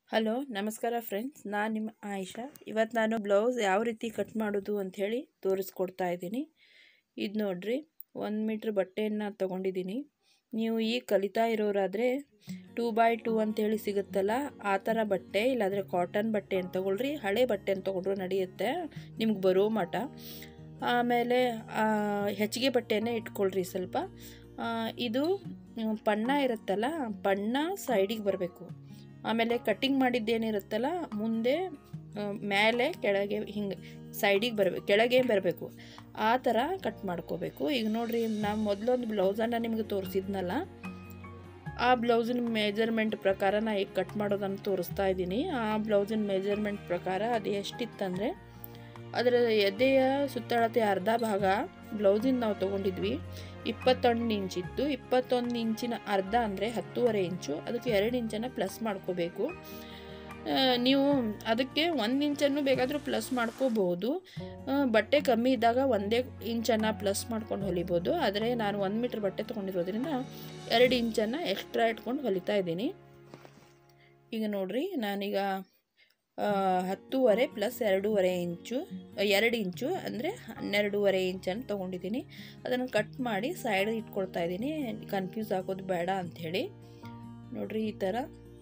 hello ನಮಸ್ಕಾರ friends ನಾನು ನಿಮ್ಮ ಆಯಿಷಾ ಇವತ್ತು ನಾನು ಬ್ಲೌಸ್ ಯಾವ ರೀತಿ ಕಟ್ ಮಾಡೋದು ಅಂಥೇಳಿ ತೋರಿಸ್ಕೊಡ್ತಾ ಇದ್ದೀನಿ ಇದು ನೋಡ್ರಿ ಒಂದು ಮೀಟ್ರ್ ಬಟ್ಟೆಯನ್ನು ತೊಗೊಂಡಿದ್ದೀನಿ ನೀವು ಈಗ ಕಲಿತಾ ಇರೋರಾದರೆ ಟೂ ಬೈ ಟೂ ಅಂಥೇಳಿ ಸಿಗುತ್ತಲ್ಲ ಆ ಥರ ಬಟ್ಟೆ ಇಲ್ಲಾಂದರೆ ಕಾಟನ್ ಬಟ್ಟೆಯನ್ನು ತೊಗೊಳ್ರಿ ಹಳೆ ಬಟ್ಟೆನ ತೊಗೊಂಡ್ರು ನಡೆಯುತ್ತೆ ನಿಮ್ಗೆ ಬರೋ ಮಟ ಆಮೇಲೆ ಹೆಚ್ಚಿಗೆ ಬಟ್ಟೆನೇ ಇಟ್ಕೊಳ್ರಿ ಸ್ವಲ್ಪ ಆ, ಇದು ಮ್, ಬಣ್ಣ ಇರುತ್ತಲ್ಲ ಬಣ್ಣ ಸೈಡಿಗೆ ಬರಬೇಕು ಆಮೇಲೆ ಕಟ್ಟಿಂಗ್ ಮಾಡಿದ್ದೇನಿರುತ್ತಲ್ಲ ಮುಂದೆ ಆ, ಮೇಲೆ ಕೆಳಗೆ ಹಿಂಗೆ ಸೈಡಿಗೆ ಬರಬೇಕು ಕೆಳಗೆ ಬರಬೇಕು ಆ ಥರ ಕಟ್ ಮಾಡ್ಕೋಬೇಕು ಈಗ ನೋಡ್ರಿ ನಾನು ಮೊದಲೊಂದು ಬ್ಲೌಸನ್ನು ನಿಮಗೆ ತೋರಿಸಿದ್ನಲ್ಲ ಆ ಬ್ಲೌಸಿನ ಮೆಜರ್ಮೆಂಟ್ ಪ್ರಕಾರ ನಾ ಈಗ ಕಟ್ ಮಾಡೋದನ್ನು ತೋರಿಸ್ತಾ ಇದ್ದೀನಿ ಆ ಬ್ಲೌಸಿನ ಮೆಜರ್ಮೆಂಟ್ ಪ್ರಕಾರ ಅದು ಎಷ್ಟಿತ್ತಂದರೆ ಅದರ ಎದೆಯ ಸುತ್ತಳತೆ ಅರ್ಧ ಭಾಗ ಬ್ಲೌಸಿಂದ ನಾವು ತೊಗೊಂಡಿದ್ವಿ ಇಪ್ಪತ್ತೊಂದು ಇಂಚ್ ಇತ್ತು ಇಪ್ಪತ್ತೊಂದು ಇಂಚಿನ ಅರ್ಧ ಅಂದರೆ ಹತ್ತೂವರೆ ಇಂಚು ಅದಕ್ಕೆ ಎರಡು ಇಂಚನ್ನು ಪ್ಲಸ್ ಮಾಡ್ಕೋಬೇಕು ಆ, ನೀವು ಅದಕ್ಕೆ ಒಂದು ಇಂಚನ್ನು ಬೇಕಾದರೂ ಪ್ಲಸ್ ಮಾಡ್ಕೋಬಹುದು ಆ, ಬಟ್ಟೆ ಕಮ್ಮಿ ಇದ್ದಾಗ ಒಂದೇ ಇಂಚನ್ನು ಪ್ಲಸ್ ಮಾಡ್ಕೊಂಡು ಹೊಲಿಬೋದು ಆದರೆ ನಾನು ಒಂದು ಮೀಟ್ರ್ ಬಟ್ಟೆ ತೊಗೊಂಡಿರೋದ್ರಿಂದ ಎರಡು ಇಂಚನ್ನು ಎಕ್ಸ್ಟ್ರಾ ಇಟ್ಕೊಂಡು ಹೊಲಿತಾ ಇದ್ದೀನಿ ಈಗ ನೋಡ್ರಿ ನಾನೀಗ ಆ, ಹತ್ತೂವರೆ ಪ್ಲಸ್ ಎರಡೂವರೆ ಇಂಚು ಎರಡು ಇಂಚು ಅಂದರೆ ಹನ್ನೆರಡೂವರೆ ಇಂಚನ್ನು ತೊಗೊಂಡಿದ್ದೀನಿ ಅದನ್ನು ಕಟ್ ಮಾಡಿ ಸೈಡ್ ಇಟ್ಕೊಳ್ತಾ ಇದ್ದೀನಿ ಕನ್ಫ್ಯೂಸ್ ಆಗೋದು ಬೇಡ ಅಂಥೇಳಿ ನೋಡ್ರಿ ಈ ಥರ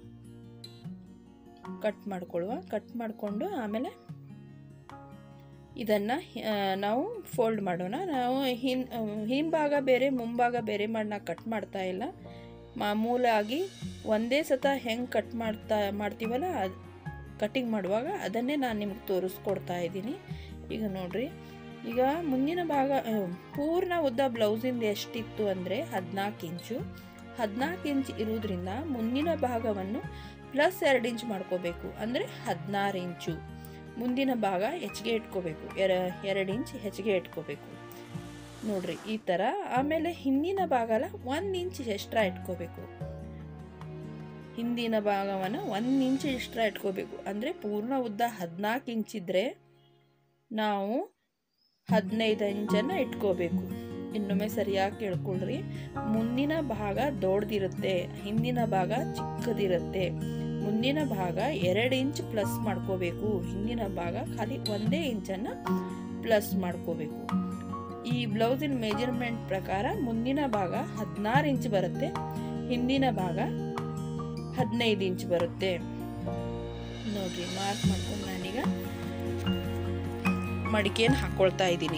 ಕಟ್ ಮಾಡ್ಕೊಳ್ಳುವ ಕಟ್ ಮಾಡಿಕೊಂಡು ಆಮೇಲೆ ಇದನ್ನು ನಾವು ಫೋಲ್ಡ್ ಮಾಡೋಣ ನಾವು ಹಿನ್ ಹಿಂಭಾಗ ಬೇರೆ ಮುಂಭಾಗ ಬೇರೆ ಮಾಡಿ ನಾವು ಕಟ್ ಮಾಡ್ತಾ ಇಲ್ಲ ಮಾಮೂಲಾಗಿ ಒಂದೇ ಸತ ಹೆಂಗೆ ಕಟ್ ಮಾಡ್ತಾ ಮಾಡ್ತೀವಲ್ಲ ಅದು ಕಟಿಂಗ್ ಮಾಡುವಾಗ ಅದನ್ನೇ ನಾನು ನಿಮ್ಗೆ ತೋರಿಸ್ಕೊಡ್ತಾ ಇದ್ದೀನಿ ಈಗ ನೋಡ್ರಿ ಈಗ ಮುಂದಿನ ಭಾಗ ಆ, ಪೂರ್ಣ ಉದ್ದ ಬ್ಲೌಸಿಂದ ಎಷ್ಟಿತ್ತು ಅಂದರೆ ಹದಿನಾಲ್ಕು ಇಂಚು ಹದಿನಾಲ್ಕು ಇಂಚ್ ಇರೋದ್ರಿಂದ ಮುಂದಿನ ಭಾಗವನ್ನು ಪ್ಲಸ್ ಎರಡು ಇಂಚ್ ಮಾಡ್ಕೋಬೇಕು ಅಂದರೆ ಹದಿನಾರು ಇಂಚು ಮುಂದಿನ ಭಾಗ ಹೆಚ್ಚಿಗೆ ಇಟ್ಕೋಬೇಕು ಎರ ಎರಡು ಇಂಚ್ ಹೆಚ್ಚಿಗೆ ಇಟ್ಕೋಬೇಕು ನೋಡ್ರಿ ಈ ಥರ ಆಮೇಲೆ ಹಿಂದಿನ ಭಾಗಲ ಒಂದು ಇಂಚ್ ಎಕ್ಸ್ಟ್ರಾ ಇಟ್ಕೋಬೇಕು ಹಿಂದಿನ ಭಾಗವನ್ನು ಒಂದು ಇಂಚ್ ಎಕ್ಸ್ಟ್ರಾ ಇಟ್ಕೋಬೇಕು ಅಂದರೆ ಪೂರ್ಣ ಉದ್ದ ಹದಿನಾಲ್ಕು ಇಂಚಿದ್ರೆ ನಾವು ಹದಿನೈದು ಇಂಚನ್ನು ಇಟ್ಕೋಬೇಕು ಇನ್ನೊಮ್ಮೆ ಸರಿಯಾಗಿ ಕೇಳ್ಕೊಳ್ರಿ ಮುಂದಿನ ಭಾಗ ದೊಡ್ಡದಿರುತ್ತೆ ಹಿಂದಿನ ಭಾಗ ಚಿಕ್ಕದಿರುತ್ತೆ ಮುಂದಿನ ಭಾಗ ಎರಡು ಇಂಚ್ ಪ್ಲಸ್ ಮಾಡ್ಕೋಬೇಕು ಹಿಂದಿನ ಭಾಗ ಖಾಲಿ ಒಂದೇ ಇಂಚನ್ನು ಪ್ಲಸ್ ಮಾಡ್ಕೋಬೇಕು ಈ ಬ್ಲೌಸಿನ ಮೆಜರ್ಮೆಂಟ್ ಪ್ರಕಾರ ಮುಂದಿನ ಭಾಗ ಹದಿನಾರು ಇಂಚ್ ಬರುತ್ತೆ ಹಿಂದಿನ ಭಾಗ ಹದಿನೈದು ಇಂಚ್ ಬರುತ್ತೆ ನೋಡ್ರಿ ಮಾರ್ಕ್ ಮಾಡ್ಕೊಂಡು ನಾನೀಗ ಮಡಿಕೆಯನ್ನು ಹಾಕೊಳ್ತಾ ಇದ್ದೀನಿ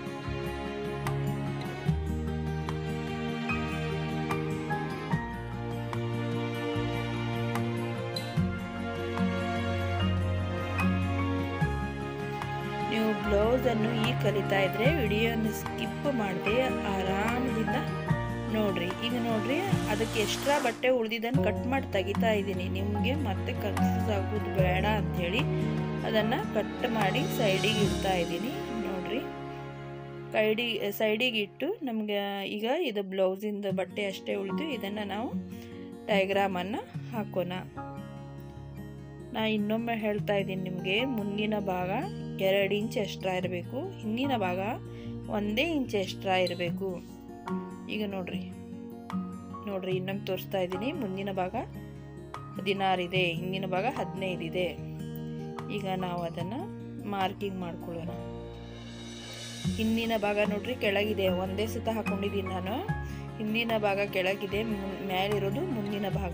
ನೀವು ಬ್ಲೌಸನ್ನು ಈಗ ಕಲಿತಾ ಇದ್ರೆ ವಿಡಿಯೋನ ಸ್ಕಿಪ್ ಮಾಡದೆ ಆರಾಮದಿಂದ ನೋಡ್ರಿ ಈಗ ನೋಡ್ರಿ ಅದಕ್ಕೆ ಎಕ್ಸ್ಟ್ರಾ ಬಟ್ಟೆ ಉಳಿದಿದ್ದನ್ನು ಕಟ್ ಮಾಡಿ ತೆಗಿತಾ ಇದ್ದೀನಿ ನಿಮಗೆ ಮತ್ತೆ ಕನ್ಫ್ಯೂಸ್ ಆಗೋದು ಬೇಡ ಅಂಥೇಳಿ ಅದನ್ನು ಕಟ್ ಮಾಡಿ ಸೈಡಿಗೆ ಇಡ್ತಾ ಇದ್ದೀನಿ ನೋಡ್ರಿ ಕೈಡಿ ಸೈಡಿಗೆ ಇಟ್ಟು ನಮಗೆ ಈಗ ಇದು ಬ್ಲೌಸಿಂದ ಬಟ್ಟೆ ಅಷ್ಟೇ ಉಳಿದು ಇದನ್ನು ನಾವು ಡೈಗ್ರಾಮನ್ನು ಹಾಕೋಣ ನಾ ಇನ್ನೊಮ್ಮೆ ಹೇಳ್ತಾ ಇದ್ದೀನಿ ನಿಮಗೆ ಮುಂದಿನ ಭಾಗ ಎರಡು ಇಂಚ್ ಎಕ್ಸ್ಟ್ರಾ ಇರಬೇಕು ಹಿಂದಿನ ಭಾಗ ಒಂದೇ ಇಂಚ್ ಎಕ್ಸ್ಟ್ರಾ ಇರಬೇಕು ಈಗ ನೋಡ್ರಿ ನೋಡ್ರಿ ಇನ್ನೊಮ್ಮೆ ತೋರಿಸ್ತಾ ಇದ್ದೀನಿ ಮುಂದಿನ ಭಾಗ ಹದಿನಾರು ಇದೆ ಹಿಂದಿನ ಭಾಗ ಹದಿನೈದು ಇದೆ ಈಗ ನಾವು ಅದನ್ನು ಮಾರ್ಕಿಂಗ್ ಮಾಡ್ಕೊಳ್ಳೋಣ ಹಿಂದಿನ ಭಾಗ ನೋಡ್ರಿ ಕೆಳಗಿದೆ ಒಂದೇ ಸತ ಹಾಕೊಂಡಿದ್ದೀನಿ ನಾನು ಹಿಂದಿನ ಭಾಗ ಕೆಳಗಿದೆ ಮುನ್- ಮೇಲಿರೋದು ಮುಂದಿನ ಭಾಗ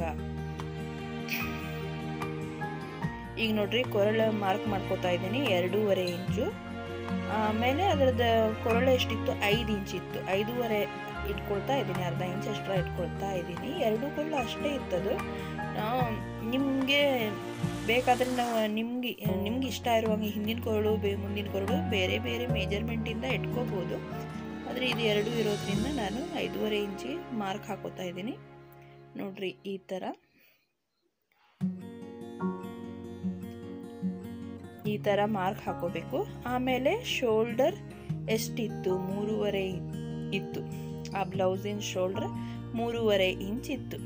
ಈಗ ನೋಡ್ರಿ ಕೊರಳ ಮಾರ್ಕ್ ಮಾಡ್ಕೋತಾ ಇದ್ದೀನಿ ಎರಡೂವರೆ ಇಂಚು ಆಮೇಲೆ ಅದರದ್ದು ಕೊರಳು ಎಷ್ಟಿತ್ತು ಐದು ಇಂಚ್ ಇತ್ತು ಐದೂವರೆ ಇಟ್ಕೊಳ್ತಾ ಇದ್ದೀನಿ ಅರ್ಧ ಇಂಚ್ ಎಕ್ಸ್ಟ್ರಾ ಇಟ್ಕೊಳ್ತಾ ಇದ್ದೀನಿ ಎರಡು ಕೊರಳು ಅಷ್ಟೇ ಇತ್ತದು ನಾವು ನಿಮಗೆ ಬೇಕಾದರೆ ನಾವು ನಿಮ್ಗೆ ನಿಮ್ಗೆ ಇಷ್ಟ ಇರುವಂಗೆ ಹಿಂದಿನ ಕೊರಳು ಬೇ ಮುಂದಿನ ಕೊರಳು ಬೇರೆ ಬೇರೆ ಮೆಜರ್ಮೆಂಟಿಂದ ಇಟ್ಕೋಬೋದು ಆದರೆ ಇದು ಎರಡು ಇರೋದ್ರಿಂದ ನಾನು ಐದೂವರೆ ಇಂಚಿ ಮಾರ್ಕ್ ಹಾಕೋತಾ ಇದ್ದೀನಿ ನೋಡ್ರಿ ಈ ಥರ ಈ ಥರ ಮಾರ್ಕ್ ಹಾಕೋಬೇಕು ಆಮೇಲೆ ಶೋಲ್ಡರ್ ಎಷ್ಟಿತ್ತು ಮೂರುವರೆ ಇತ್ತು ಆ ಬ್ಲೌಸಿನ ಶೋಲ್ಡರ್ ಮೂರುವರೆ ಇಂಚ್ ಇತ್ತು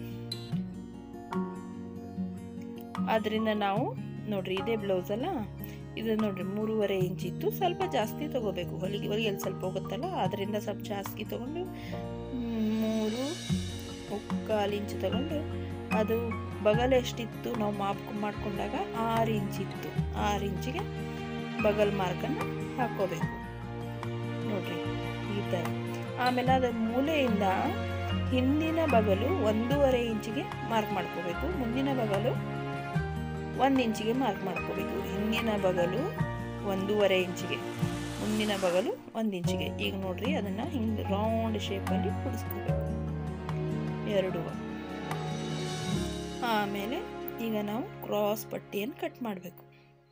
ಅದರಿಂದ ನಾವು ನೋಡ್ರಿ ಇದೇ ಬ್ಲೌಸ್ ಅಲ್ಲ ಇದು ನೋಡ್ರಿ ಮೂರುವರೆ ಇಂಚ್ ಇತ್ತು ಸ್ವಲ್ಪ ಜಾಸ್ತಿ ತಗೋಬೇಕು ಹೊಲಿಗೆ ಹೊಲಿಗೆಲ್ಲಿ ಸ್ವಲ್ಪ ಹೋಗುತ್ತಲ್ಲ ಅದರಿಂದ ಸ್ವಲ್ಪ ಜಾಸ್ತಿ ತಗೊಂಡು ಮ್, ಮೂರು ಮುಕ್ಕಾಲು ಇಂಚ್ ತಗೊಂಡು ಅದು ಬಗಲ್ ಎಷ್ಟಿತ್ತು ನಾವು ಮಾಪ್ ಮಾಡ್ಕೊಂಡಾಗ ಆರು ಇಂಚ್ ಇತ್ತು ಆರು ಇಂಚಿಗೆ ಬಗಲ್ ಮಾರ್ಕನ್ನು ಹಾಕ್ಕೋಬೇಕು ನೋಡ್ರಿ ಈ ಥರ ಆಮೇಲೆ ಅದರ ಮೂಲೆಯಿಂದ ಹಿಂದಿನ ಬಗಲು ಒಂದೂವರೆ ಇಂಚಿಗೆ ಮಾರ್ಕ್ ಮಾಡ್ಕೋಬೇಕು ಮುಂದಿನ ಬಗಲು ಒಂದು ಇಂಚಿಗೆ ಮಾರ್ಕ್ ಮಾಡ್ಕೋಬೇಕು ಹಿಂದಿನ ಬಗಲು ಒಂದೂವರೆ ಇಂಚಿಗೆ ಮುಂದಿನ ಬಗಲು ಒಂದು ಇಂಚಿಗೆ ಈಗ ನೋಡ್ರಿ ಅದನ್ನು ಹಿಂಗೆ ರೌಂಡ್ ಶೇಪಲ್ಲಿ ಕುಡಿಸ್ಕೋಬೇಕು ಎರಡು ಆಮೇಲೆ ಈಗ ನಾವು ಕ್ರಾಸ್ ಪಟ್ಟಿಯನ್ನು ಕಟ್ ಮಾಡಬೇಕು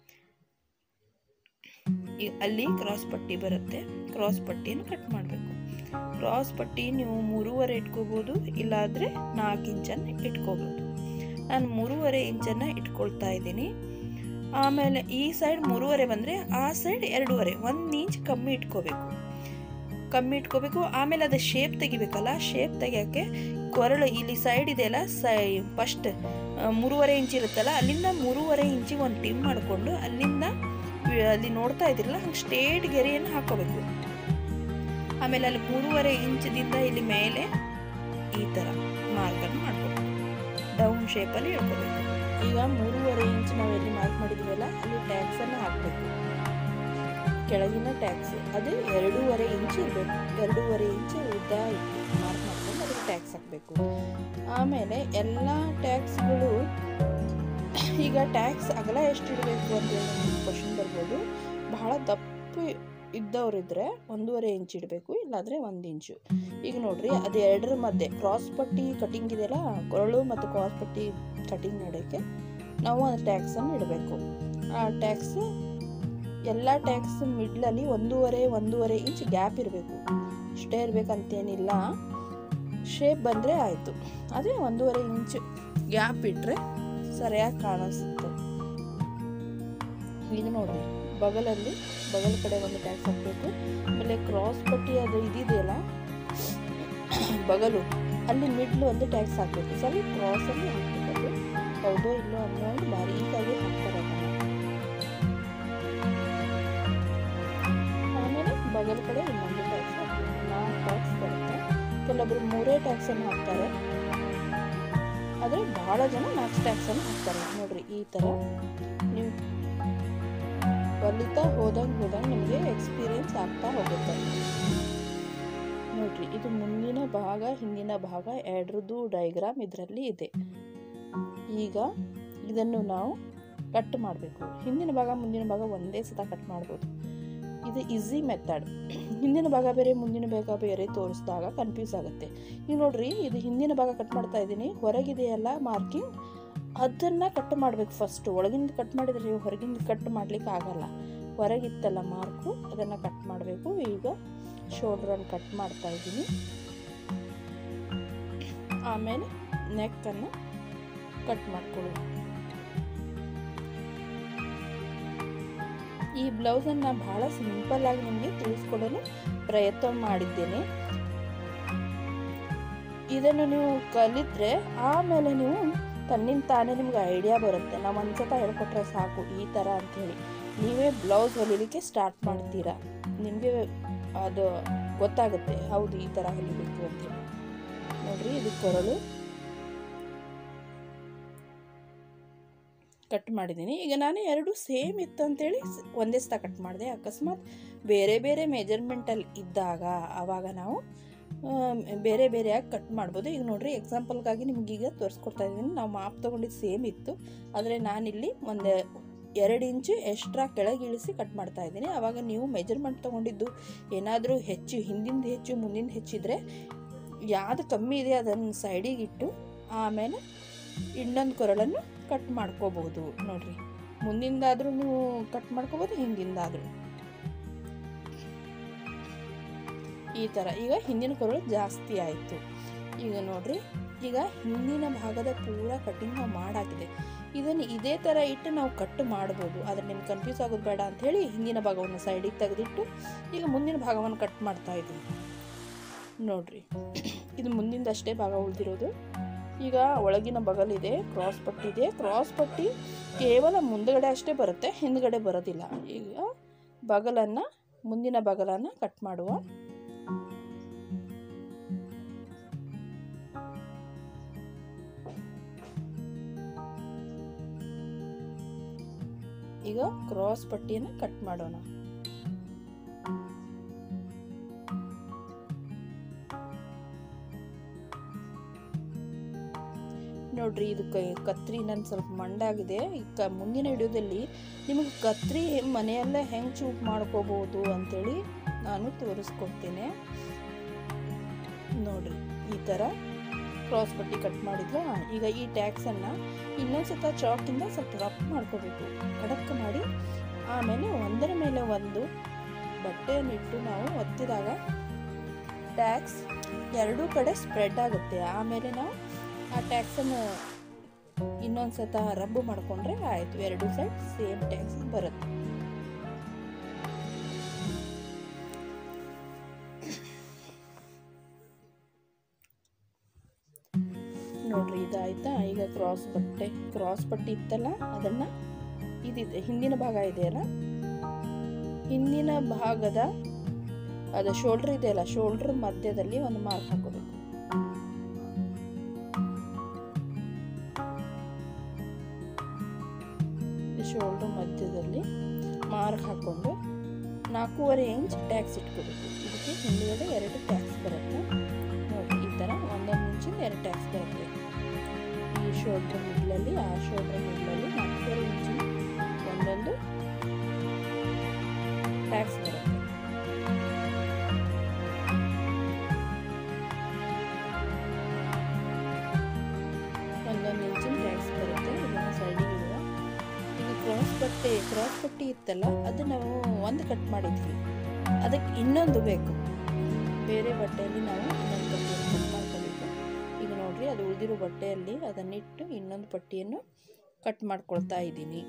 ಈಗ ಅಲ್ಲಿ ಕ್ರಾಸ್ ಪಟ್ಟಿ ಬರುತ್ತೆ ಕ್ರಾಸ್ ಪಟ್ಟಿಯನ್ನು ಕಟ್ ಮಾಡಬೇಕು ಕ್ರಾಸ್ ಪಟ್ಟಿ ನೀವು ಮೂರುವರೆ ಇಟ್ಕೋಬೋದು ಇಲ್ಲಾದರೆ ನಾಲ್ಕು ಇಂಚನ್ನು ಇಟ್ಕೋಬೋದು ನಾನು ಮೂರುವರೆ ಇಂಚನ್ನು ಇಟ್ಕೊಳ್ತಾ ಇದ್ದೀನಿ ಆಮೇಲೆ ಈ ಸೈಡ್ ಮೂರುವರೆ ಬಂದರೆ ಆ ಸೈಡ್ ಎರಡೂವರೆ ಒಂದು ಇಂಚ್ ಕಮ್ಮಿ ಇಟ್ಕೋಬೇಕು ಕಮ್ಮಿ ಇಟ್ಕೋಬೇಕು ಆಮೇಲೆ ಅದು ಶೇಪ್ ತೆಗಿಬೇಕಲ್ಲ ಶೇಪ್ ತೆಗಿಯೋಕ್ಕೆ ಕೊರಳು ಇಲ್ಲಿ ಸೈಡ್ ಇದೆಯಲ್ಲ ಸೈ ಫಸ್ಟ್ ಮೂರುವರೆ ಇಂಚ್ ಇರುತ್ತಲ್ಲ ಅಲ್ಲಿಂದ ಮೂರುವರೆ ಇಂಚಿಗೆ ಒಂದು ಟಿಮ್ ಮಾಡಿಕೊಂಡು ಅಲ್ಲಿಂದ ಅಲ್ಲಿ ನೋಡ್ತಾ ಇದ್ದೀರಲ್ಲ ಹಂಗೆ ಸ್ಟೇಟ್ ಗೆರೆಯನ್ನು ಹಾಕೋಬೇಕು ಆಮೇಲೆ ಅಲ್ಲಿ ಮೂರುವರೆ ಇಂಚದಿಂದ ಇಲ್ಲಿ ಮೇಲೆ ಈ ಥರ ಮಾರ್ಕನ್ನು ಮಾಡ್ಕೋಬೇಕು ಡೌನ್ ಶೇಪಲ್ಲಿ ಇಟ್ಕೋಬೇಕು ಈಗ ಮೂರುವರೆ ಇಂಚ್ ನಾವು ಎಲ್ಲಿ ಮಾರ್ಕ್ ಮಾಡಿದ್ವಲ್ಲ ಅಲ್ಲಿ ಟ್ಯಾಕ್ಸನ್ನು ಹಾಕಬೇಕು ಕೆಳಗಿನ ಟ್ಯಾಕ್ಸ್ ಅದು ಎರಡೂವರೆ ಇಂಚ್ ಇರಬೇಕು ಎರಡೂವರೆ ಇಂಚ್ ಉದ್ದ ಇಟ್ಟು ಮಾರ್ಕ್ ಮಾಡ್ಕೊಂಡು ಅದಕ್ಕೆ ಟ್ಯಾಕ್ಸ್ ಹಾಕಬೇಕು ಆಮೇಲೆ ಎಲ್ಲ ಟ್ಯಾಕ್ಸ್ಗಳು ಈಗ ಟ್ಯಾಕ್ಸ್ ಅಗಲ ಎಷ್ಟು ಇಡಬೇಕು ಅಂತ ಹೇಳಿ ಕ್ವಶನ್ ಬರ್ಬೋದು ಬಹಳ ದಪ್ಪ ಇದ್ದವರಿದ್ರೆ ಒಂದೂವರೆ ಇಂಚ್ ಇಡಬೇಕು ಇಲ್ಲಾಂದರೆ ಒಂದು ಇಂಚು ಈಗ ನೋಡ್ರಿ ಅದು ಎರಡರ ಮಧ್ಯೆ ಕ್ರಾಸ್ ಪಟ್ಟಿ ಕಟಿಂಗ್ ಇದೆಯಲ್ಲ ಕೊರಳು ಮತ್ತು ಕ್ರಾಸ್ ಪಟ್ಟಿ ಕಟಿಂಗ್ ಮಾಡೋಕ್ಕೆ ನಾವು ಒಂದು ಟ್ಯಾಕ್ಸನ್ನು ಇಡಬೇಕು ಆ ಟ್ಯಾಕ್ಸ್ ಎಲ್ಲ ಟ್ಯಾಕ್ಸ್ ಮಿಡ್ಲಲ್ಲಿ ಒಂದೂವರೆ ಒಂದೂವರೆ ಇಂಚ್ ಗ್ಯಾಪ್ ಇರಬೇಕು ಇಷ್ಟೇ ಇರಬೇಕಂತೇನಿಲ್ಲ ಶೇಪ್ ಬಂದರೆ ಆಯಿತು ಅದೇ ಒಂದೂವರೆ ಇಂಚ್ ಗ್ಯಾಪ್ ಇಟ್ಟರೆ ಸರಿಯಾಗಿ ಕಾಣಿಸುತ್ತೆ ಈಗ ನೋಡ್ರಿ ಬಗಲಲ್ಲಿ ಬಗಲ್ ಕಡೆ ಒಂದು ಟ್ಯಾಕ್ಸ್ ಹಾಕಬೇಕು ಆಮೇಲೆ ಕ್ರಾಸ್ ಪಟ್ಟಿ ಅದು ಇದಿದೆಯಲ್ಲ ಬಗಲು ಅಲ್ಲಿ ಮಿಡ್ಲು ಒಂದು ಟ್ಯಾಕ್ಸ್ ಹಾಕಬೇಕು ಸರಿ ಕ್ರಾಸಲ್ಲಿ ಹಾಕಬೇಕು ಹೌದೋ ಇಲ್ಲೋ ಅನ್ನೋದು ಬಾರೀಕಾಗಿ ಹಾಕ್ತಾರೆ ಅದನ್ನು ಆಮೇಲೆ ಬಗಲ್ ಕಡೆ ಇನ್ನೊಂದು ಟ್ಯಾಕ್ಸ್ ಹಾಕಬೇಕು ನಾಲ್ಕು ಟ್ಯಾಕ್ಸ್ ಬರುತ್ತೆ ಕೆಲವೊಬ್ರು ಮೂರೇ ಟ್ಯಾಕ್ಸನ್ನು ಹಾಕ್ತಾರೆ ಆದರೆ ಬಹಳ ಜನ ನಾಲ್ಕು ಟ್ಯಾಕ್ಸನ್ನು ಹಾಕ್ತಾರೆ ನೋಡ್ರಿ ಈ ಥರ ನೀವು ಕಲಿತಾ ಹೋದಂಗೆ ಹೋದಂಗೆ ನಿಮಗೆ ಎಕ್ಸ್ಪೀರಿಯನ್ಸ್ ಆಗ್ತಾ ಹೋಗುತ್ತೆ ನೋಡ್ರಿ ಇದು ಮುಂದಿನ ಭಾಗ ಹಿಂದಿನ ಭಾಗ ಎರಡರದ್ದು ಡೈಗ್ರಾಮ್ ಇದರಲ್ಲಿ ಇದೆ ಈಗ ಇದನ್ನು ನಾವು ಕಟ್ ಮಾಡಬೇಕು ಹಿಂದಿನ ಭಾಗ ಮುಂದಿನ ಭಾಗ ಒಂದೇ ಸತ ಕಟ್ ಮಾಡ್ಬೋದು ಇದು ಈಸಿ ಮೆಥಡ್ ಹಿಂದಿನ ಭಾಗ ಬೇರೆ ಮುಂದಿನ ಭಾಗ ಬೇರೆ ತೋರಿಸಿದಾಗ ಕನ್ಫ್ಯೂಸ್ ಆಗುತ್ತೆ ಈಗ ನೋಡ್ರಿ ಇದು ಹಿಂದಿನ ಭಾಗ ಕಟ್ ಮಾಡ್ತಾ ಇದ್ದೀನಿ ಹೊರಗಿದೆಯಲ್ಲ ಮಾರ್ಕಿಂಗ್ ಅದನ್ನು ಕಟ್ ಮಾಡಬೇಕು ಫಸ್ಟು ಒಳಗಿಂದ ಕಟ್ ಮಾಡಿದ್ರೆ ಹೊರಗಿಂದ ಕಟ್ ಮಾಡ್ಲಿಕ್ಕೆ ಆಗಲ್ಲ ಹೊರಗಿತ್ತಲ್ಲ ಮಾರ್ಕು ಅದನ್ನು ಕಟ್ ಮಾಡಬೇಕು ಈಗ ಶೋಲ್ಡ್ರನ್ನು ಕಟ್ ಮಾಡ್ತಾ ಇದ್ದೀನಿ ಆಮೇಲೆ ನೆಕ್ಕನ್ನು ಕಟ್ ಮಾಡ್ಕೊಳ್ಳೋದು ಈ ಬ್ಲೌಸನ್ನು ಬಹಳ ಸಿಂಪಲ್ ಆಗಿ ನಿಮಗೆ ತಿಳಿಸ್ಕೊಡಲು ಪ್ರಯತ್ನ ಮಾಡಿದ್ದೇನೆ ಇದನ್ನು ನೀವು ಕಲಿತ್ರೆ ಆಮೇಲೆ ನೀವು ತನ್ನಿಂದ ತಾನೇ ನಿಮ್ಗೆ ಐಡಿಯಾ ಬರುತ್ತೆ ನಾವು ಒಂದ್ಸತ ಹೇಳ್ಕೊಟ್ರೆ ಸಾಕು ಈ ಥರ ಅಂಥೇಳಿ ನೀವೇ ಬ್ಲೌಸ್ ಹೊಲಿಲಿಕ್ಕೆ ಸ್ಟಾರ್ಟ್ ಮಾಡ್ತೀರಾ ನಿಮಗೆ ಅದು ಗೊತ್ತಾಗುತ್ತೆ ಹೌದು ಈ ಥರ ಹೊಲಿಬೇಕು ಅಂತೇಳಿ ನೋಡ್ರಿ ಇದು ಕೊರಳು ಕಟ್ ಮಾಡಿದ್ದೀನಿ ಈಗ ನಾನು ಎರಡು ಸೇಮ್ ಇತ್ತು ಅಂತೇಳಿ ಒಂದೇ ಸತ ಕಟ್ ಮಾಡಿದೆ ಅಕಸ್ಮಾತ್ ಬೇರೆ ಬೇರೆ ಮೆಜರ್ಮೆಂಟಲ್ಲಿ ಇದ್ದಾಗ ಆವಾಗ ನಾವು ಬೇರೆ ಬೇರೆಯಾಗಿ ಕಟ್ ಮಾಡ್ಬೋದು ಈಗ ನೋಡ್ರಿ ಎಕ್ಸಾಂಪಲ್ಗಾಗಿ ನಿಮಗೀಗ ತೋರಿಸ್ಕೊಡ್ತಾ ಇದ್ದೀನಿ ನಾವು ಮಾಪ್ ತೊಗೊಂಡಿದ್ದು ಸೇಮ್ ಇತ್ತು ಆದರೆ ನಾನಿಲ್ಲಿ ಒಂದು ಎರಡು ಇಂಚು ಎಕ್ಸ್ಟ್ರಾ ಕೆಳಗೆ ಇಳಿಸಿ ಕಟ್ ಮಾಡ್ತಾ ಇದ್ದೀನಿ ಆವಾಗ ನೀವು ಮೆಜರ್ಮೆಂಟ್ ತೊಗೊಂಡಿದ್ದು ಏನಾದರೂ ಹೆಚ್ಚು ಹಿಂದಿಂದ ಹೆಚ್ಚು ಮುಂದಿನ ಹೆಚ್ಚಿದ್ರೆ ಯಾವುದು ಕಮ್ಮಿ ಇದೆ ಅದನ್ನು ಸೈಡಿಗೆ ಇಟ್ಟು ಆಮೇಲೆ ಇನ್ನೊಂದು ಕೊರಳನ್ನು ಕಟ್ ಮಾಡ್ಕೋಬಹುದು ನೋಡ್ರಿ ಮುಂದಿಂದಾದರೂ ನೀವು ಕಟ್ ಮಾಡ್ಕೋಬೋದು ಹಿಂದಿಂದಾದರೂ ಈ ಥರ ಈಗ ಹಿಂದಿನ ಕೊರಳು ಜಾಸ್ತಿ ಆಯಿತು ಈಗ ನೋಡ್ರಿ ಈಗ ಹಿಂದಿನ ಭಾಗದ ಪೂರ ಕಟ್ಟಿಂಗ್ ನಾವು ಮಾಡಾಕಿದೆ ಇದನ್ನು ಇದೇ ಥರ ಇಟ್ಟು ನಾವು ಕಟ್ ಮಾಡ್ಬೋದು ಆದರೆ ನಿಮ್ಗೆ ಕನ್ಫ್ಯೂಸ್ ಆಗೋದು ಬೇಡ ಅಂಥೇಳಿ ಹಿಂದಿನ ಭಾಗವನ್ನು ಸೈಡಿಗೆ ತೆಗೆದಿಟ್ಟು ಈಗ ಮುಂದಿನ ಭಾಗವನ್ನು ಕಟ್ ಮಾಡ್ತಾ ಇದ್ದೀನಿ ನೋಡ್ರಿ ಇದು ಮುಂದಿಂದಷ್ಟೇ ಭಾಗ ಉಳಿದಿರೋದು ಈಗ ಒಳಗಿನ ಬಗಲಿದೆ ಕ್ರಾಸ್ ಪಟ್ಟಿ ಇದೆ ಕ್ರಾಸ್ ಪಟ್ಟಿ ಕೇವಲ ಮುಂದಗಡೆ ಅಷ್ಟೇ ಬರುತ್ತೆ ಹಿಂದ್ಗಡೆ ಬರೋದಿಲ್ಲ ಈಗ ಬಗಲನ್ನು ಮುಂದಿನ ಬಗಲನ್ನು ಕಟ್ ಮಾಡುವ ಈಗ ಕ್ರಾಸ್ ಪಟ್ಟಿಯನ್ನು ಕಟ್ ಮಾಡೋಣ ನೋಡ್ರಿ ಇದು ಕತ್ರಿ ನನ್ನ ಸ್ವಲ್ಪ ಮಂಡಾಗಿದೆ ಈಗ ಮುಂದಿನ ವಿಡಿಯೋದಲ್ಲಿ ನಿಮಗೆ ಕತ್ರಿ ಮನೆಯಲ್ಲೇ ಹೆಂಗೆ ಚೂಪ್ ಮಾಡ್ಕೋಬೋದು ಅಂತೇಳಿ ನಾನು ತೋರಿಸ್ಕೊಡ್ತೇನೆ ನೋಡ್ರಿ ಈ ಥರ ಕ್ರಾಸ್ ಪಟ್ಟಿ ಕಟ್ ಮಾಡಿದ್ರೆ ಈಗ ಈ ಟ್ಯಾಕ್ಸನ್ನು ಇನ್ನೊಂದ್ಸತ ಚಾಕಿಂದ ಸ್ವಲ್ಪ ರಫ್ ಮಾಡ್ಕೋಬೇಕು ಕಡಕ್ ಮಾಡಿ ಆಮೇಲೆ ಒಂದರ ಮೇಲೆ ಒಂದು ಬಟ್ಟೆಯನ್ನಿಟ್ಟು ನಾವು ಒತ್ತಿದಾಗ ಟ್ಯಾಕ್ಸ್ ಎರಡೂ ಕಡೆ ಸ್ಪ್ರೆಡ್ ಆಗುತ್ತೆ ಆಮೇಲೆ ನಾವು ಆ ಟ್ಯಾಕ್ಸನ್ನು ಇನ್ನೊಂದು ಸತ ರಬ್ಬು ಮಾಡಿಕೊಂಡ್ರೆ ಆಯಿತು ಎರಡು ಸೈಡ್ ಸೇಮ್ ಟ್ಯಾಕ್ಸ್ ಬರುತ್ತೆ ನೋಡ್ರಿ ಇದಾಯ್ತಾ ಈಗ ಕ್ರಾಸ್ ಬಟ್ಟೆ ಕ್ರಾಸ್ ಪಟ್ಟಿ ಇತ್ತಲ್ಲ ಅದನ್ನ ಇದಿದೆ ಹಿಂದಿನ ಭಾಗ ಇದೆಯಲ್ಲ ಹಿಂದಿನ ಭಾಗದ ಅದ ಶೋಲ್ಡರ್ ಇದೆಯಲ್ಲ ಶೋಲ್ಡರ್ ಮಧ್ಯದಲ್ಲಿ ಒಂದು ಮಾರ್ಕ್ ಹಾಕೋಬೇಕು ಶೋಲ್ಡರ್ ಮಧ್ಯದಲ್ಲಿ ಮಾರ್ಕ್ ಹಾಕೊಂಡು ನಾಲ್ಕೂವರೆ ಇಂಚ್ ಟ್ಯಾಕ್ಸ್ ಇಟ್ಕೋಬೇಕು ಇದಕ್ಕೆ ಹಿಂದುಗಡೆ ಎರಡು ಟ್ಯಾಕ್ಸ್ ಬರುತ್ತೆ ನೋಡಿ ಈ ಥರ ಒಂದೊಂದು ಇಂಚಿಂದ ಎರಡು ಟ್ಯಾಕ್ಸ್ ಬರುತ್ತೆ ಈ ಶೋಲ್ಡರ್ ಮಿಡ್ಲಲ್ಲಿ ಆ ಶೋಲ್ಡರ್ ಮಿಡ್ಲಲ್ಲಿ ನಾಲ್ಕೂವರೆ ಇಂಚಿನ ಒಂದೊಂದು ಟ್ಯಾಕ್ಸ್ ಬರುತ್ತೆ ಒಂದೊಂದು ಇಂಚಿನ ಟ್ಯಾಕ್ಸ್ ಬರುತ್ತೆ ಇದನ್ನು ಸೈಡಿಗೆ ಇಡುವ ಈಗ ಕ್ರಾಸ್ ಬಟ್ಟೆ ಕ್ರಾಸ್ ಪಟ್ಟಿ ಇತ್ತಲ್ಲ ಅದು ನಾವು ಒಂದು ಕಟ್ ಮಾಡಿದ್ವಿ ಅದಕ್ಕೆ ಇನ್ನೊಂದು ಬೇಕು ಬೇರೆ ಬಟ್ಟೆಯಲ್ಲಿ ನಾವು ಇನ್ನೊಂದು ಪಟ್ಟಿಯನ್ನು ಕಟ್ ಮಾಡ್ಕೋಬೇಕು ಈಗ ನೋಡ್ರಿ ಅದು ಉಳಿದಿರೋ ಬಟ್ಟೆಯಲ್ಲಿ ಅದನ್ನಿಟ್ಟು ಇನ್ನೊಂದು ಪಟ್ಟಿಯನ್ನು ಕಟ್ ಮಾಡ್ಕೊಳ್ತಾ ಇದ್ದೀನಿ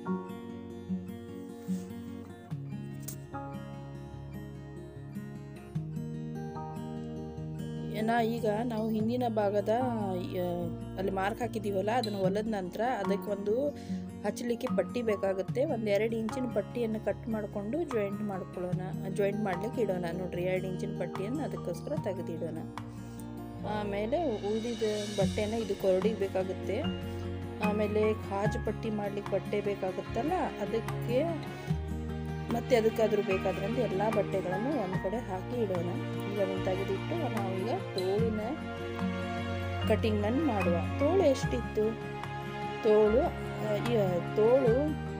ನಾ ಈಗ ನಾವು ಹಿಂದಿನ ಭಾಗದ ಅಲ್ಲಿ ಮಾರ್ಕ್ ಹಾಕಿದ್ದೀವಲ್ಲ ಅದನ್ನು ಹೊಲದ ನಂತರ ಅದಕ್ಕೆ ಒಂದು ಹಚ್ಚಲಿಕ್ಕೆ ಪಟ್ಟಿ ಬೇಕಾಗುತ್ತೆ ಒಂದು ಎರಡು ಇಂಚಿನ ಪಟ್ಟಿಯನ್ನು ಕಟ್ ಮಾಡಿಕೊಂಡು ಜಾಯಿಂಟ್ ಮಾಡ್ಕೊಳ್ಳೋಣ ಜಾಯಿಂಟ್ ಮಾಡ್ಲಿಕ್ಕೆ ಇಡೋಣ ನೋಡ್ರಿ ಎರಡು ಇಂಚಿನ ಪಟ್ಟಿಯನ್ನು ಅದಕ್ಕೋಸ್ಕರ ತೆಗೆದಿಡೋಣ ಆಮೇಲೆ ಉಳಿದಿದ ಬಟ್ಟೆನ ಇದು ಕೊರಡಿಗೆ ಬೇಕಾಗುತ್ತೆ ಆಮೇಲೆ ಕಾಜು ಪಟ್ಟಿ ಮಾಡ್ಲಿಕ್ಕೆ ಬಟ್ಟೆ ಬೇಕಾಗುತ್ತಲ್ಲ ಅದಕ್ಕೆ ಮತ್ತೆ ಅದಕ್ಕಾದ್ರೂ ಬೇಕಾದ್ರಿಂದ ಎಲ್ಲ ಬಟ್ಟೆಗಳನ್ನು ಒಂದು ಕಡೆ ಹಾಕಿ ಇಡೋಣ ಈಗ ಅದನ್ನು ತೆಗೆದಿಟ್ಟು ನಾವೀಗ ತೋಳಿನ ಕಟಿಂಗನ್ನು ಮಾಡುವ ತೋಳು ಎಷ್ಟಿತ್ತು ತೋಳು ತೋಳು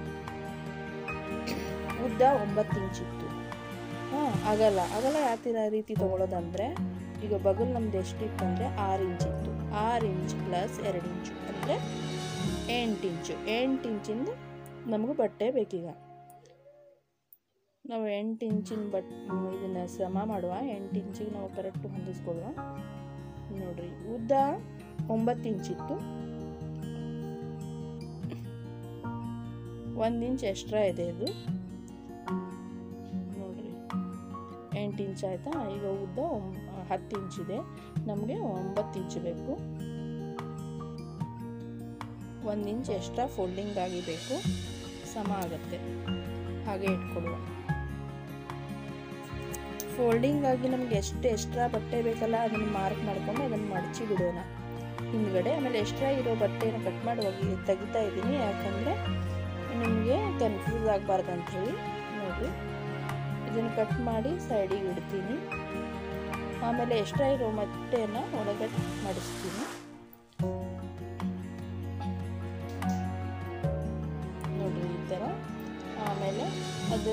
ಉದ್ದ ಒಂಬತ್ತು ಇಂಚಿತ್ತು ಹಾಂ ಅಗಲ ಅಗಲ ಯಾವ ರೀತಿ ತಗೊಳ್ಳೋದಂದ್ರೆ ಈಗ ಬಗಲ್ ನಮ್ದು ಎಷ್ಟಿತ್ತು ಅಂದರೆ ಆರು ಇಂಚ್ ಇತ್ತು ಆರು ಇಂಚ್ ಪ್ಲಸ್ ಎರಡು ಇಂಚು ಅಂದರೆ ಎಂಟು ಇಂಚು ಎಂಟು ಇಂಚಿಂದ ನಮಗೂ ಬಟ್ಟೆ ಬೇಕೀಗ ನಾವು ಎಂಟು ಇಂಚಿನ ಬಟ್ ಇದನ್ನು ಸಮ ಮಾಡುವ ಎಂಟು ಇಂಚಿಗೆ ನಾವು ಕರೆಕ್ಟ್ ಹೊಂದಿಸ್ಕೊಳ್ಳುವ ನೋಡ್ರಿ ಉದ್ದ ಒಂಬತ್ತು ಇಂಚಿತ್ತು ಒಂದು ಇಂಚ್ ಎಕ್ಸ್ಟ್ರಾ ಇದೆ ಇದು ನೋಡ್ರಿ ಎಂಟು ಇಂಚ್ ಆಯಿತಾ ಈಗ ಉದ್ದ ಹತ್ತು ಇಂಚಿದೆ ನಮಗೆ ಒಂಬತ್ತು ಇಂಚ್ ಬೇಕು ಒಂದು ಇಂಚ್ ಎಕ್ಸ್ಟ್ರಾ ಫೋಲ್ಡಿಂಗ್ ಆಗಿ ಬೇಕು ಸಮ ಆಗುತ್ತೆ ಹಾಗೆ ಇಟ್ಕೊಳ್ಳುವ ಫೋಲ್ಡಿಂಗ್ ಆಗಿ ನಮ್ಗೆ ಎಷ್ಟು ಎಕ್ಸ್ಟ್ರಾ ಬಟ್ಟೆ ಬೇಕಲ್ಲ ಅದನ್ನು ಮಾರ್ಕ್ ಮಾಡ್ಕೊಂಡು ಅದನ್ನು ಮಡಚಿ ಬಿಡೋಣ ಹಿಂದ್ಗಡೆ ಆಮೇಲೆ ಎಕ್ಸ್ಟ್ರಾ ಇರೋ ಬಟ್ಟೆನ ಕಟ್ ಮಾಡಿ ಹೋಗಿ ತೆಗಿತಾ ಇದ್ದೀನಿ ಯಾಕಂದರೆ ನಿಮಗೆ ಕನ್ಫ್ಯೂಸ್ ಆಗಬಾರ್ದು ಅಂಥೇಳಿ ನೋಡಿರಿ ಇದನ್ನು ಕಟ್ ಮಾಡಿ ಸೈಡಿಗೆ ಇಡ್ತೀನಿ ಆಮೇಲೆ ಎಕ್ಸ್ಟ್ರಾ ಇರೋ ಬಟ್ಟೆಯನ್ನು ಒಳಗಡೆ ಮಡಿಸ್ತೀನಿ ನೋಡಿರಿ ಈ ಥರ ಆಮೇಲೆ ಅದು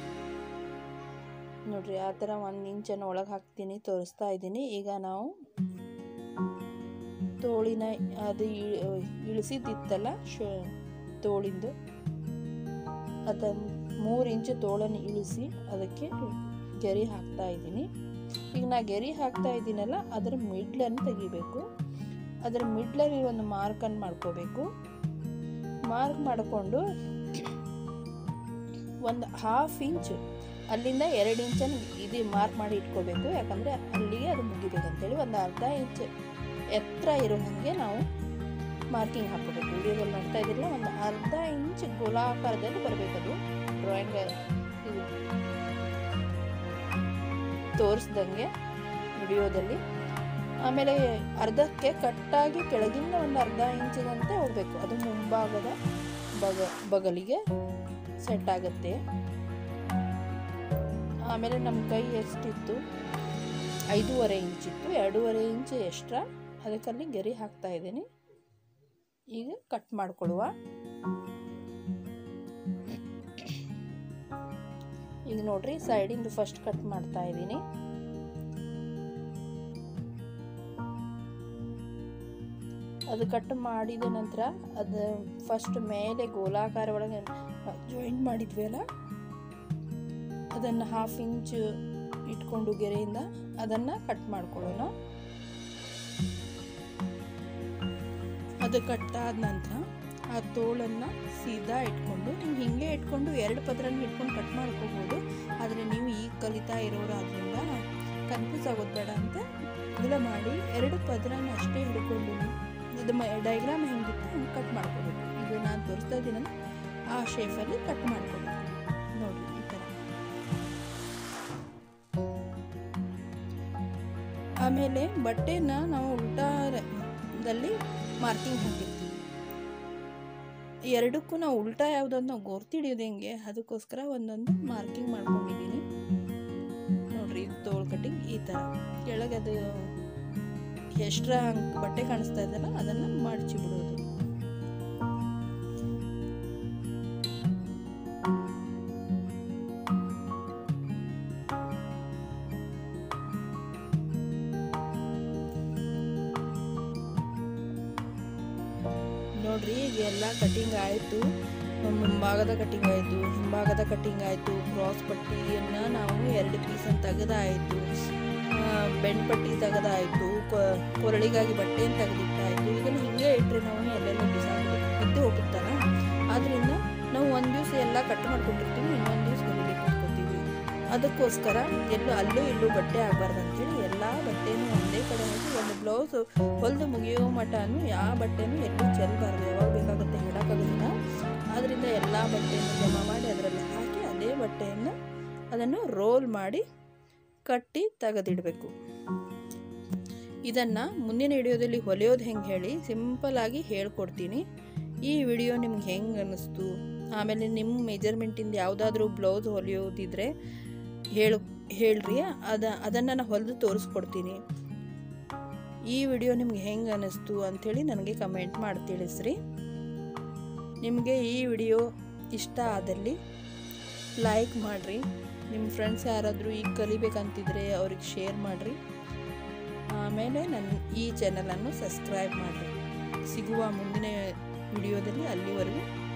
ನೋಡ್ರಿ ಆ ಥರ ಒಂದು ಇಂಚನ್ನು ಒಳಗೆ ಹಾಕ್ತೀನಿ ತೋರಿಸ್ತಾ ಇದ್ದೀನಿ ಈಗ ನಾವು ತೋಳಿನ ಅದು ಇಳಿಸಿದ್ದಿತ್ತಲ್ಲ ಶೋ ತೋಳಿಂದು ಅದ ಮೂರು ಇಂಚು ತೋಳನ್ನು ಇಳಿಸಿ ಅದಕ್ಕೆ ಗೆರಿ ಹಾಕ್ತಾ ಇದ್ದೀನಿ ಈಗ ನಾ ಗೆರಿ ಹಾಕ್ತಾ ಇದ್ದೀನಲ್ಲ ಅದರ ಮಿಡ್ಲನ್ನು ತೆಗಿಬೇಕು ಅದರ ಮಿಡ್ಲಲ್ಲಿ ಒಂದು ಮಾರ್ಕನ್ನು ಮಾಡ್ಕೋಬೇಕು ಮಾರ್ಕ್ ಮಾಡಿಕೊಂಡು ಒಂದು ಹಾಫ್ ಇಂಚು ಅಲ್ಲಿಂದ ಎರಡು ಇಂಚನ್ನು ಇದು ಮಾರ್ಕ್ ಮಾಡಿ ಇಟ್ಕೋಬೇಕು ಯಾಕಂದರೆ ಅಲ್ಲಿಗೆ ಅದು ಮುಗಿಬೇಕಂತೇಳಿ ಒಂದು ಅರ್ಧ ಇಂಚ್ ಎತ್ತರ ಇರೋ ಹಾಗೆ ನಾವು ಮಾರ್ಕಿಂಗ್ ಹಾಕೋಬೇಕು ವಿಡಿಯೋದಲ್ಲಿ ನೋಡ್ತಾ ಇದ್ದಿಲ್ಲ ಒಂದು ಅರ್ಧ ಇಂಚ್ ಗೋಲಾಕಾರದಲ್ಲಿ ಬರಬೇಕದು ಡ್ರಾಯಿಂಗ್ ಇದು ತೋರಿಸ್ದಂಗೆ ವಿಡಿಯೋದಲ್ಲಿ ಆಮೇಲೆ ಅರ್ಧಕ್ಕೆ ಕಟ್ಟಾಗಿ ಕೆಳಗಿಂದ ಒಂದು ಅರ್ಧ ಇಂಚಿನಂತೆ ಹೋಗಬೇಕು ಅದು ಮುಂಭಾಗದ ಬಗ ಬಗಲಿಗೆ ಸೆಟ್ ಆಗುತ್ತೆ ಆಮೇಲೆ ನಮ್ಮ ಕೈ ಎಷ್ಟಿತ್ತು ಐದೂವರೆ ಇಂಚಿತ್ತು ಎರಡೂವರೆ ಇಂಚ್ ಎಕ್ಸ್ಟ್ರಾ ಅದಕ್ಕಲ್ಲಿ ಗೆರೆ ಹಾಕ್ತಾ ಇದ್ದೀನಿ ಈಗ ಕಟ್ ಮಾಡ್ಕೊಳ್ಳುವ ಈಗ ನೋಡ್ರಿ ಸೈಡಿಂದ ಫಸ್ಟ್ ಕಟ್ ಮಾಡ್ತಾ ಇದ್ದೀನಿ ಅದು ಕಟ್ ಮಾಡಿದ ನಂತರ ಅದು ಫಸ್ಟ್ ಮೇಲೆ ಗೋಲಾಕಾರ ಒಳಗೆ ಜಾಯಿಂಟ್ ಮಾಡಿದ್ವಿ ಅಲ್ಲ ಅದನ್ನು ಹಾಫ್ ಇಂಚ್ ಇಟ್ಕೊಂಡು ಗೆರೆಯಿಂದ ಅದನ್ನು ಕಟ್ ಮಾಡ್ಕೊಳ್ಳೋಣ ಅದು ಕಟ್ ಆದ ನಂತರ ಆ ತೋಳನ್ನು ಸೀದಾ ಇಟ್ಕೊಂಡು ನೀವು ಹಿಂಗೆ ಇಟ್ಕೊಂಡು ಎರಡು ಪದರನ್ನು ಇಟ್ಕೊಂಡು ಕಟ್ ಮಾಡ್ಕೋಬೋದು ಆದರೆ ನೀವು ಈಗ ಕಲಿತಾ ಇರೋರಾದ್ರಿಂದ ಕನ್ಫ್ಯೂಸ್ ಆಗೋದು ಬೇಡ ಅಂತ ಇಲ್ಲ ಮಾಡಿ ಎರಡು ಪದರನ ಅಷ್ಟೇ ಹಿಡ್ಕೊಂಡು ಅದು ಡೈಗ್ರಾಮ್ ಹೆಂಗಿತ್ತು ಹಂಗೆ ಕಟ್ ಮಾಡ್ಕೋಬೇಕು ಇದು ನಾನು ತೋರಿಸ್ತಾ ಇದ್ದೀನಲ್ಲ ಆ ಶೇಫಲ್ಲಿ ಕಟ್ ಮಾಡ್ಕೋಬೇಕು ನೋಡಿರಿ ಈ ಥರ ಆಮೇಲೆ ಬಟ್ಟೆನ ನಾವು ಉಲ್ಟಾದಲ್ಲಿ ಮಾರ್ಕಿಂಗ್ ಹಾಕಿರ್ತೀವಿ ಎರಡಕ್ಕೂ ನಾವು ಉಲ್ಟಾ ಯಾವುದನ್ನು ನಾವು ಗೊರ್ತಿಡಿಯೋದು ಹೆಂಗೆ ಅದಕ್ಕೋಸ್ಕರ ಒಂದೊಂದು ಮಾರ್ಕಿಂಗ್ ಮಾಡ್ಕೊಂಡಿದ್ದೀನಿ ನೋಡ್ರಿ ಇದು ತೋಳು ಕಟ್ಟಿಂಗ್ ಈ ಥರ ಕೆಳಗೆ ಅದು ಎಕ್ಸ್ಟ್ರಾ ಬಟ್ಟೆ ಕಾಣಿಸ್ತಾ ಇದೆಯಲ್ಲ ಅದನ್ನು ಮಡಚಿ ಬಿಡೋದು ನೋಡ್ರಿ ಈಗ ಎಲ್ಲ ಕಟಿಂಗ್ ಆಯಿತು ಮುಂಭಾಗದ ಕಟಿಂಗ್ ಆಯಿತು ಹಿಂಭಾಗದ ಕಟಿಂಗ್ ಆಯಿತು ಕ್ರಾಸ್ ಪಟ್ಟಿಯನ್ನು ನಾವು ಎರಡು ಪೀಸನ್ನು ತೆಗೆದಾಯಿತು ಬೆಂಡ್ ಪಟ್ಟಿ ತೆಗೆದಾಯಿತು ಕೊರಳಿಗಾಗಿ ಬಟ್ಟೆಯನ್ನು ತೆಗೆದಿಟ್ಟಾಯಿತು ಇದನ್ನು ಹಿಂಗೆ ಇಟ್ಟರೆ ನಾವು ಎಲ್ಲೆಲ್ಲ ಬಿಸಾಕಬೇಕು ಮತ್ತೆ ಹೋಗುತ್ತಲ್ಲ ಆದ್ದರಿಂದ ನಾವು ಒಂದು ದಿವಸ ಎಲ್ಲ ಕಟ್ ಮಾಡ್ಕೊಂಡಿರ್ತೀವಿ ಇನ್ನೊಂದು ದಿವಸ ಹೊಲಿಲಿಕ್ಕೆ ಇಟ್ಕೊತೀವಿ ಅದಕ್ಕೋಸ್ಕರ ಎಲ್ಲೂ ಅಲ್ಲೂ ಇಲ್ಲೂ ಬಟ್ಟೆ ಆಗಬಾರ್ದು ಅಂತೇಳಿ ಎಲ್ಲ ಬಟ್ಟೆನೂ ಒಂದೇ ಕಡೆ ಹಾಕಿ ಒಂದು ಬ್ಲೌಸ್ ಹೊಲಿದು ಮುಗಿಯೋ ಮಟನು ಯಾವ ಬಟ್ಟೆನೂ ಎಲ್ಲೂ ಚೆಲ್ಲಬಾರ್ದು ಯಾವಾಗ ಬೇಕಾಗುತ್ತೆ ಹೇಳೋಕ್ಕಾಗೋದಿಲ್ಲ ಆದ್ದರಿಂದ ಎಲ್ಲ ಬಟ್ಟೆಯನ್ನು ಜಮಾ ಮಾಡಿ ಅದರಲ್ಲಿ ಹಾಕಿ ಅದೇ ಬಟ್ಟೆಯನ್ನು ಅದನ್ನು ರೋಲ್ ಮಾಡಿ ಕಟ್ಟಿ ತೆಗೆದಿಡಬೇಕು ಇದನ್ನು ಮುಂದಿನ ವಿಡಿಯೋದಲ್ಲಿ ಹೊಲಿಯೋದು ಹೆಂಗೆ ಹೇಳಿ ಸಿಂಪಲಾಗಿ ಹೇಳ್ಕೊಡ್ತೀನಿ ಈ ವಿಡಿಯೋ ನಿಮ್ಗೆ ಹೆಂಗೆ ಅನ್ನಿಸ್ತು ಆಮೇಲೆ ನಿಮ್ಮ ಮೆಜರ್ಮೆಂಟಿಂದ ಯಾವುದಾದ್ರೂ ಬ್ಲೌಸ್ ಹೊಲಿಯೋದಿದ್ರೆ ಹೇಳು ಹೇಳ್ರಿ ಅದ ಅದನ್ನು ನಾನು ಹೊಲಿದು ತೋರಿಸ್ಕೊಡ್ತೀನಿ ಈ ವಿಡಿಯೋ ನಿಮ್ಗೆ ಹೆಂಗೆ ಅನ್ನಿಸ್ತು ಅಂಥೇಳಿ ನನಗೆ ಕಮೆಂಟ್ ಮಾಡಿ ತಿಳಿಸ್ರಿ ನಿಮಗೆ ಈ ವಿಡಿಯೋ ಇಷ್ಟ ಆದಲ್ಲಿ ಲೈಕ್ ಮಾಡಿರಿ ನಿಮ್ಮ ಫ್ರೆಂಡ್ಸ್ ಯಾರಾದರೂ ಈಗ ಕಲಿಬೇಕಂತಿದ್ರೆ ಅವ್ರಿಗೆ ಶೇರ್ ಮಾಡಿರಿ ಆಮೇಲೆ ನನ್ನ ಈ ಚಾನಲನ್ನು ಸಬ್ಸ್ಕ್ರೈಬ್ ಮಾಡಿರಿ ಸಿಗುವ ಮುಂದಿನ ವಿಡಿಯೋದಲ್ಲಿ ಅಲ್ಲಿವರೆಗೂ